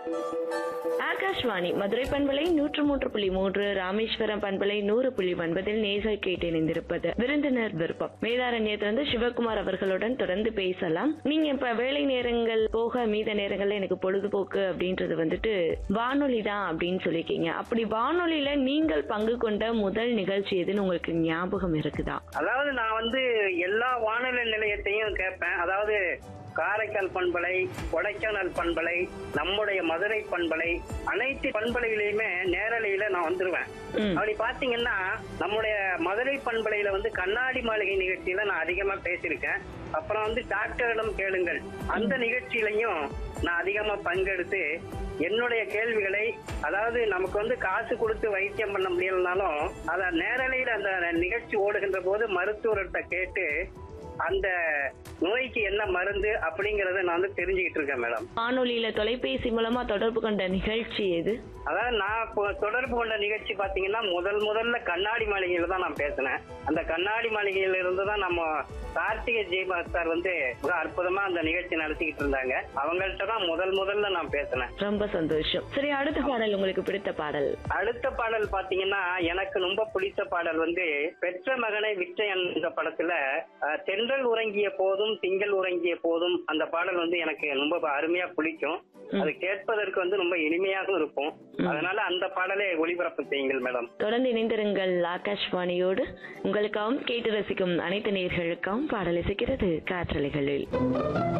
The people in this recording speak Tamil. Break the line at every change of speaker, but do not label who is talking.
ஆகாஷ்வாணி மதுரை பண்பலை நூற்று மூன்று புள்ளி மூன்று ராமேஸ்வரம் பண்பலை நூறு புள்ளி ஒன்பதில் நேசர் கேட்டு இணைந்திருப்பது விருந்தினர் விருப்பம் வேதாரண்யத்திலிருந்து சிவகுமார் அவர்களுடன் தொடர்ந்து பேசலாம் நீங்க இப்ப வேலை நேரங்கள் போக மீத நேரங்கள்ல எனக்கு பொழுதுபோக்கு அப்படின்றது வந்துட்டு வானொலி தான் அப்படின்னு சொல்லியிருக்கீங்க அப்படி வானொலியில நீங்கள் பங்கு கொண்ட முதல் நிகழ்ச்சி எதுன்னு உங்களுக்கு ஞாபகம் இருக்குதா
அதாவது நான் வந்து எல்லா வானொலி நிலையத்தையும் கேட்பேன் அதாவது காரைக்கால் பண்பலை கொடைக்கானல் பண்பலை நம்முடைய மதுரை பண்பலை அனைத்து பண்பலைகளையுமே நேரலையில நான் வந்துருவேன்
ம்.
அப்படி பாத்தீங்கன்னா நம்முடைய மதுரை பண்பலையில வந்து கண்ணாடி மாளிகை நிகழ்ச்சியில நான் அதிகமா பேசியிருக்கேன் அப்புறம் வந்து டாக்டரிடம் கேளுங்கள் அந்த நிகழ்ச்சியிலையும் நான் அதிகமா பங்கெடுத்து என்னுடைய கேள்விகளை அதாவது நமக்கு வந்து காசு கொடுத்து வைத்தியம் பண்ண முடியலனாலும் அத நேரலையில அந்த நிகழ்ச்சி ஓடுகின்ற போது மருத்துவர்கிட்ட கேட்டு அந்த நோய்க்கு என்ன மருந்து அப்படிங்கறத நான் வந்து தெரிஞ்சுக்கிட்டு இருக்கேன் மேடம்
வானொலியில தொலைபேசி மூலமா தொடர்பு கொண்ட நிகழ்ச்சி எது
அதாவது நான் இப்போ தொடர்பு கொண்ட நிகழ்ச்சி பாத்தீங்கன்னா முதல் முதல்ல கண்ணாடி மாளிகையில தான் நான் பேசினேன் அந்த கண்ணாடி மாளிகையில இருந்து தான் நம்ம கார்த்திகை ஜெயபாஸ் சார் வந்து மிக அற்புதமா அந்த நிகழ்ச்சி நடத்திக்கிட்டு இருந்தாங்க அவங்கள்ட்ட தான் முதல் முதல்ல நான் பேசினேன்
ரொம்ப சந்தோஷம் சரி அடுத்த பாடல் உங்களுக்கு பிடித்த பாடல்
அடுத்த பாடல் பாத்தீங்கன்னா எனக்கு ரொம்ப பிடித்த பாடல் வந்து பெற்ற மகனை விற்ற என்ற படத்துல அஹ், தென்றல் உறங்கிய போதும் திங்கள் உறங்கிய போதும் அந்த பாடல் வந்து எனக்கு ரொம்ப அருமையா பிடிக்கும் அது கேட்பதற்கு வந்து ரொம்ப இனிமையாகவும் இருக்கும் அதனால அந்த பாடலை ஒளிபரப்பு செய்யுங்கள் மேடம்
தொடர்ந்து இணைந்திருங்கள் ஆகாஷ்வாணியோடு உங்களுக்காகவும் கேட்டு ரசிக்கும் அனைத்து நேர்களுக்காகவும் பாடல் இசைக்கிறது காற்றலைகளில்